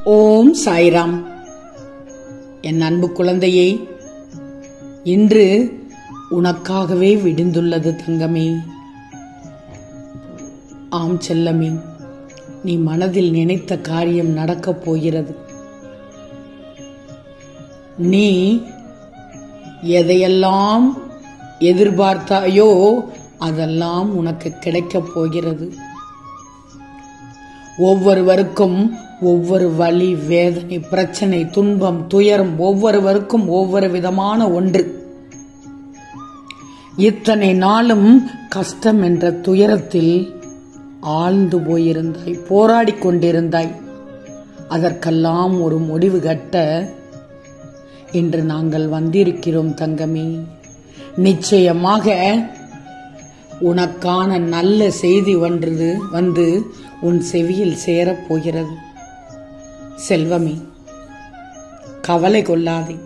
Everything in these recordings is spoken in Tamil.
ஓம் சாய்ராம் என் அன்பு குழந்தையே இன்று உனக்காகவே விடிந்துள்ளது தங்கமே ஆம் செல்லமே நீ மனதில் நினைத்த காரியம் நடக்கப் போகிறது நீ எதையெல்லாம் எதிர்பார்த்தாயோ அதெல்லாம் உனக்கு கிடைக்கப் போகிறது ஒவ்வொருவருக்கும் ஒவ்வொரு வலி வேதனை பிரச்சனை துன்பம் துயரம் ஒவ்வொருவருக்கும் ஒவ்வொரு விதமான ஒன்று இத்தனை நாளும் கஷ்டம் என்ற துயரத்தில் ஆழ்ந்து போயிருந்தாய் போராடிக் கொண்டிருந்தாய் அதற்கெல்லாம் ஒரு முடிவு கட்ட இன்று நாங்கள் வந்திருக்கிறோம் தங்கமே நிச்சயமாக உனக்கான நல்ல செய்தி ஒன்றது வந்து உன் செவியில் சேரப் போகிறது செல்வமே கவலை கொள்ளாதே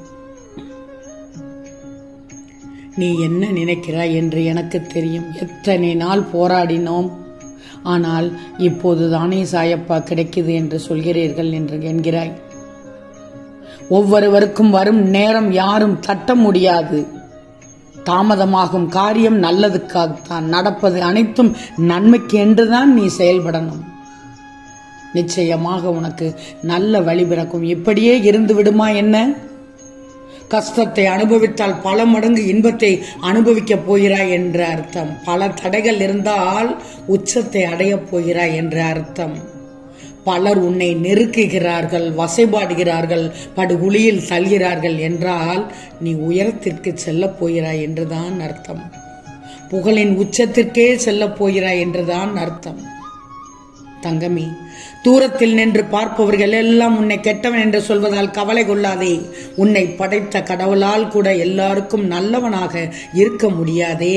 நீ என்ன நினைக்கிறாய் என்று எனக்கு தெரியும் எத்தனை நாள் போராடினோம் ஆனால் இப்போது தானே சாயப்பா கிடைக்குது என்று சொல்கிறீர்கள் என்று என்கிறாய் ஒவ்வொருவருக்கும் வரும் நேரம் யாரும் தட்ட முடியாது தாமதமாகும் காரியம் நல்லதுக்காகத்தான் நடப்பது அனைத்தும் நன்மைக்கு என்றுதான் நீ செயல்படணும் நிச்சயமாக உனக்கு நல்ல வழி பிறக்கும் இப்படியே இருந்து விடுமா என்ன கஷ்டத்தை அனுபவித்தால் பல மடங்கு இன்பத்தை அனுபவிக்கப் போகிறாய் என்ற அர்த்தம் பல தடைகள் இருந்தால் உச்சத்தை அடையப் போகிறாய் என்ற அர்த்தம் பலர் உன்னை நெருக்குகிறார்கள் வசைபாடுகிறார்கள் படுகுழியில் தள்ளுகிறார்கள் என்றால் நீ உயரத்திற்கு செல்லப் போகிறாய் என்றுதான் அர்த்தம் புகழின் உச்சத்திற்கே செல்லப் போகிறாய் என்றுதான் அர்த்தம் தங்கமி தூரத்தில் நின்று பார்ப்பவர்கள் எல்லாம் உன்னை கெட்டவன் என்று சொல்வதால் கவலை கொள்ளாதே உன்னை படைத்த கடவுளால் கூட எல்லாருக்கும் நல்லவனாக இருக்க முடியாதே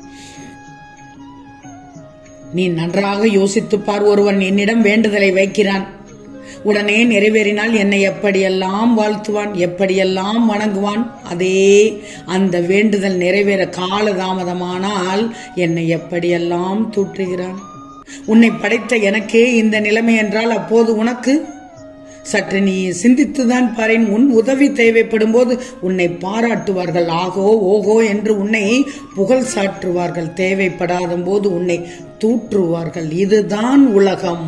நீ நன்றாக யோசித்துப் பார் ஒருவன் என்னிடம் வேண்டுதலை வைக்கிறான் உடனே நிறைவேறினால் என்னை எப்படியெல்லாம் வாழ்த்துவான் எப்படியெல்லாம் வணங்குவான் அதே அந்த வேண்டுதல் நிறைவேற கால தாமதமானால் என்னை எப்படியெல்லாம் தூற்றுகிறான் உன்னை படைத்த எனக்கே இந்த நிலைமை என்றால் அப்போது உனக்கு சற்று நீ சிந்தித்துதான் பாரின் உன் உதவி தேவைப்படும் போது உன்னை பாராட்டுவார்கள் ஆகோ ஓகோ என்று உன்னை புகழ் சாற்றுவார்கள் தேவைப்படாத போது உன்னை தூற்றுவார்கள் இதுதான் உலகம்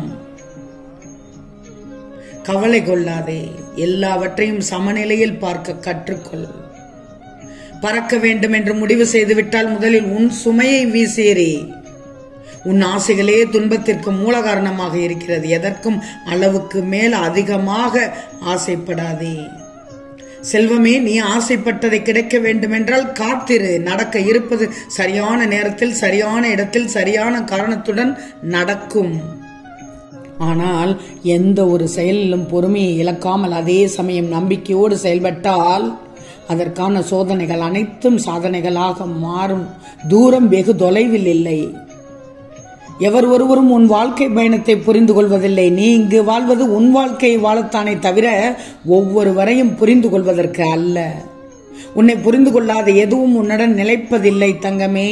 கவலை கொள்ளாதே எல்லாவற்றையும் சமநிலையில் பார்க்க கற்றுக்கொள் பறக்க வேண்டும் என்று முடிவு செய்துவிட்டால் முதலில் உன் சுமையை வீசேறே உன் ஆசைகளே துன்பத்திற்கு மூல காரணமாக இருக்கிறது எதற்கும் அளவுக்கு மேல் அதிகமாக ஆசைப்படாதே செல்வமே நீ ஆசைப்பட்டதை கிடைக்க வேண்டுமென்றால் காத்திரு நடக்க இருப்பது சரியான நேரத்தில் சரியான இடத்தில் சரியான காரணத்துடன் நடக்கும் ஆனால் எந்த ஒரு செயலிலும் பொறுமையை இழக்காமல் அதே சமயம் நம்பிக்கையோடு செயல்பட்டால் அதற்கான சோதனைகள் அனைத்தும் சாதனைகளாக மாறும் தூரம் வெகு தொலைவில் இல்லை எவர் ஒருவரும் உன் வாழ்க்கை பயணத்தை புரிந்து கொள்வதில்லை நீ இங்கு வாழ்வது உன் வாழ்க்கையை வாழத்தானே தவிர ஒவ்வொருவரையும் புரிந்து கொள்வதற்கு அல்ல உன்னை புரிந்து கொள்ளாத எதுவும் உன்னுடன் நிலைப்பதில்லை தங்கமே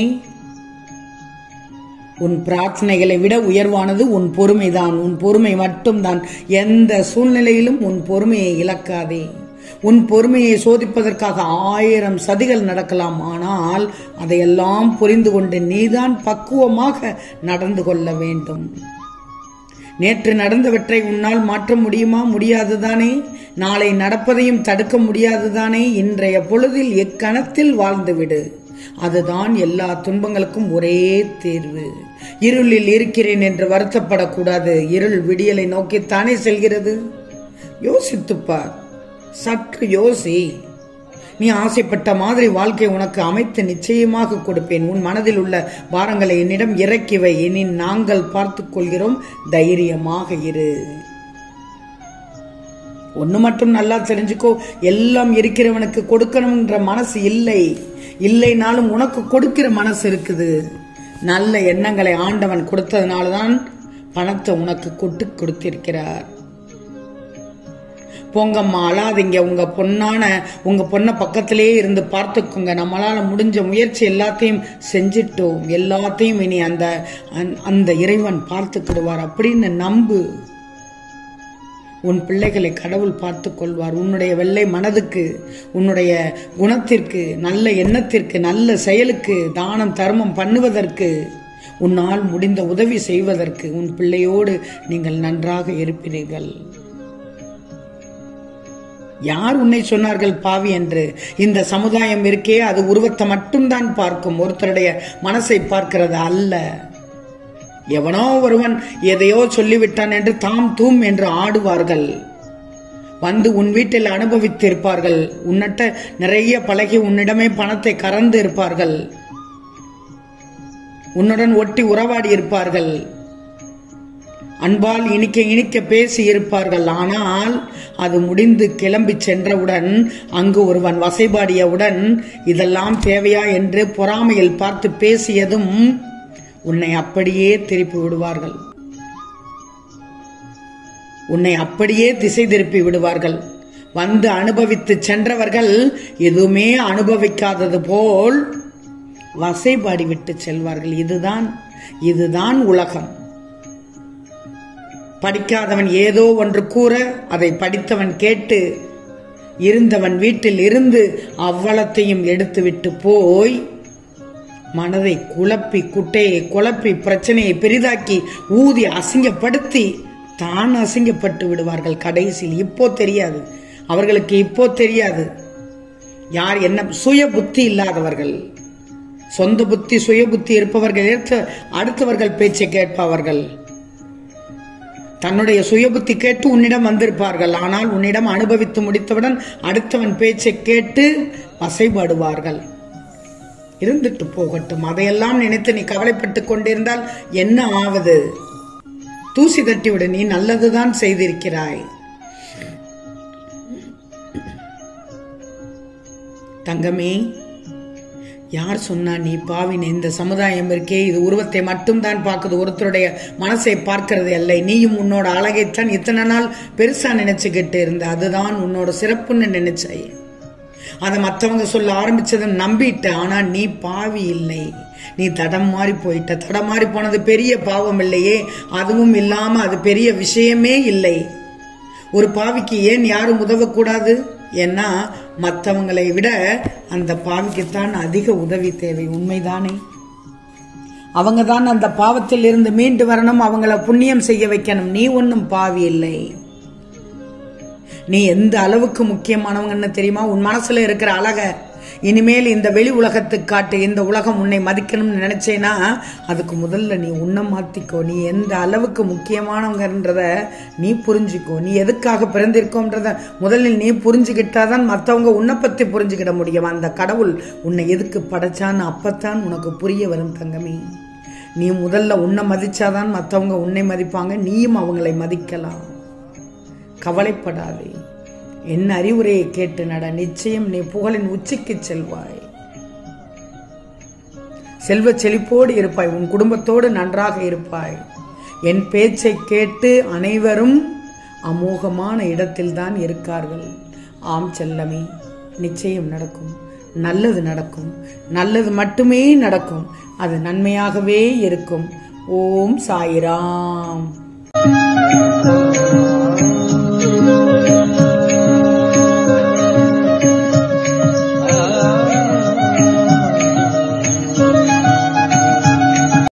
உன் பிரார்த்தனைகளை விட உயர்வானது உன் பொறுமைதான் உன் பொறுமை மட்டும்தான் எந்த சூழ்நிலையிலும் உன் பொறுமையை இழக்காதே உன் பொறுமையை சோதிப்பதற்காக ஆயிரம் சதிகள் நடக்கலாம் ஆனால் அதையெல்லாம் புரிந்து கொண்டு நீதான் பக்குவமாக நடந்து கொள்ள வேண்டும் நேற்று நடந்தவற்றை உன்னால் மாற்ற முடியுமா முடியாதுதானே நாளை நடப்பதையும் தடுக்க முடியாதுதானே இன்றைய பொழுதில் எக்கணத்தில் வாழ்ந்துவிடு அதுதான் எல்லா துன்பங்களுக்கும் ஒரே தீர்வு இருளில் இருக்கிறேன் என்று வருத்தப்படக்கூடாது இருள் விடியலை நோக்கித்தானே செல்கிறது யோசித்துப்பார் சற்று யோசி நீ ஆசைப்பட்ட மாதிரி வாழ்க்கை உனக்கு அமைத்து நிச்சயமாக கொடுப்பேன் உன் மனதில் உள்ள பாரங்களை என்னிடம் இறக்கி வை இனி நாங்கள் பார்த்துக் கொள்கிறோம் தைரியமாக இரு ஒன்று மட்டும் நல்லா தெரிஞ்சுக்கோ எல்லாம் இருக்கிறவனுக்கு கொடுக்கணுன்ற மனசு இல்லை இல்லைனாலும் உனக்கு கொடுக்கிற மனசு இருக்குது நல்ல எண்ணங்களை ஆண்டவன் கொடுத்ததுனால தான் பணத்தை உனக்கு கொட்டு கொடுத்திருக்கிறார் போங்கம்மா அழாதீங்க உங்க பொண்ணான உங்க பொண்ணை பக்கத்திலே இருந்து பார்த்துக்கோங்க நம்மளால முடிஞ்ச முயற்சி எல்லாத்தையும் செஞ்சிட்டோம் எல்லாத்தையும் இனி அந்த அந்த- அந்த இறைவன் பார்த்துக்கிடுவார் அப்படின்னு நம்பு உன் பிள்ளைகளை கடவுள் பார்த்து கொள்வார் உன்னுடைய வெள்ளை மனதுக்கு உன்னுடைய குணத்திற்கு நல்ல எண்ணத்திற்கு நல்ல செயலுக்கு தானம் தர்மம் பண்ணுவதற்கு உன்னால் முடிந்த உதவி செய்வதற்கு உன் பிள்ளையோடு நீங்கள் நன்றாக இருப்பீர்கள் யார் உன்னை சொன்னார்கள் பாவி என்று இந்த சமுதாயம் இருக்கே அது உருவத்தை மட்டும்தான் பார்க்கும் ஒருத்தருடைய மனசை பார்க்கிறது அல்ல எவனோ ஒருவன் எதையோ சொல்லிவிட்டான் என்று தாம் தூம் என்று ஆடுவார்கள் வந்து உன் வீட்டில் அனுபவித்திருப்பார்கள் உன்னிட்ட நிறைய பழகி உன்னிடமே பணத்தை கறந்து இருப்பார்கள் உன்னுடன் ஒட்டி உறவாடி இருப்பார்கள் அன்பால் இனிக்க இனிக்க பேசி இருப்பார்கள் ஆனால் அது முடிந்து கிளம்பி சென்றவுடன் அங்கு ஒருவன் வசைபாடியவுடன் இதெல்லாம் தேவையா என்று பொறாமையில் பார்த்து பேசியதும் உன்னை அப்படியே திருப்பி விடுவார்கள் உன்னை அப்படியே திசை திருப்பி விடுவார்கள் வந்து அனுபவித்து சென்றவர்கள் எதுவுமே அனுபவிக்காதது போல் வசைபாடி விட்டு செல்வார்கள் இதுதான் இதுதான் உலகம் படிக்காதவன் ஏதோ ஒன்று கூற அதை படித்தவன் கேட்டு இருந்தவன் வீட்டில் இருந்து அவ்வளத்தையும் எடுத்துவிட்டு போய் மனதை குழப்பி குட்டையை குழப்பி பிரச்சனையை பெரிதாக்கி ஊதி அசிங்கப்படுத்தி தான் அசிங்கப்பட்டு விடுவார்கள் கடைசியில் இப்போ தெரியாது அவர்களுக்கு இப்போ தெரியாது யார் என்ன சுய புத்தி இல்லாதவர்கள் சொந்த புத்தி சுய புத்தி இருப்பவர்கள் ஏற்ற அடுத்தவர்கள் பேச்சை கேட்பவர்கள் தன்னுடைய சுய புத்தி கேட்டு உன்னிடம் வந்திருப்பார்கள் ஆனால் உன்னிடம் அனுபவித்து முடித்தவுடன் அடுத்தவன் பேச்சை கேட்டு வசைபாடுவார்கள் இருந்துட்டு போகட்டும் அதையெல்லாம் நினைத்து நீ கவலைப்பட்டு கொண்டிருந்தால் என்ன ஆவது தூசி தட்டிவிடு நீ நல்லதுதான் செய்திருக்கிறாய் தங்கமே யார் சொன்னா நீ பாவின் இந்த சமுதாயம் இருக்கே இது உருவத்தை மட்டும்தான் பார்க்குது ஒருத்தருடைய மனசை பார்க்கிறது அல்ல நீயும் உன்னோட அழகைத்தான் இத்தனை நாள் பெருசா நினைச்சுக்கிட்டு இருந்த அதுதான் உன்னோட சிறப்புன்னு நினைச்சாய் அதை மற்றவங்க சொல்ல ஆரம்பிச்சதை நம்பிட்ட ஆனா நீ பாவி இல்லை நீ தடம் மாறி போயிட்ட தடம் மாறி போனது பெரிய பாவம் இல்லையே அதுவும் இல்லாம அது பெரிய விஷயமே இல்லை ஒரு பாவிக்கு ஏன் யாரும் உதவக்கூடாது ஏன்னா மற்றவங்களை விட அந்த பாவிக்குத்தான் அதிக உதவி தேவை உண்மைதானே அவங்க தான் அந்த பாவத்தில் இருந்து மீண்டு வரணும் அவங்கள புண்ணியம் செய்ய வைக்கணும் நீ ஒன்றும் பாவி இல்லை நீ எந்த அளவுக்கு முக்கியமானவங்கன்னு தெரியுமா உன் மனசுல இருக்கிற அழக இனிமேல் இந்த வெளி உலகத்துக்கு காட்டு இந்த உலகம் உன்னை மதிக்கணும்னு நினைச்சேனா அதுக்கு முதல்ல நீ உன்னை மாத்திக்கோ நீ எந்த அளவுக்கு முக்கியமானவங்கன்றத நீ புரிஞ்சுக்கோ நீ எதுக்காக பிறந்திருக்கோன்றத முதலில் நீ புரிஞ்சுக்கிட்டாதான் மற்றவங்க உன்னை பத்தி புரிஞ்சுக்கிட முடியும் அந்த கடவுள் உன்னை எதுக்கு படைச்சான்னு அப்பத்தான் உனக்கு புரிய வரும் தங்கமே நீ முதல்ல உன்னை மதிச்சாதான் மற்றவங்க உன்னை மதிப்பாங்க நீயும் அவங்களை மதிக்கலாம் கவலைப்படாதே என் அறிவுரையை கேட்டு நட நிச்சயம் நீ புகழின் உச்சிக்கு செல்வாய் செல்வ செழிப்போடு இருப்பாய் உன் குடும்பத்தோடு நன்றாக இருப்பாய் என் பேச்சை கேட்டு அனைவரும் அமோகமான இடத்தில்தான் இருக்கார்கள் ஆம் செல்லமே நிச்சயம் நடக்கும் நல்லது நடக்கும் நல்லது மட்டுமே நடக்கும் அது நன்மையாகவே இருக்கும் ஓம் சாயிராம்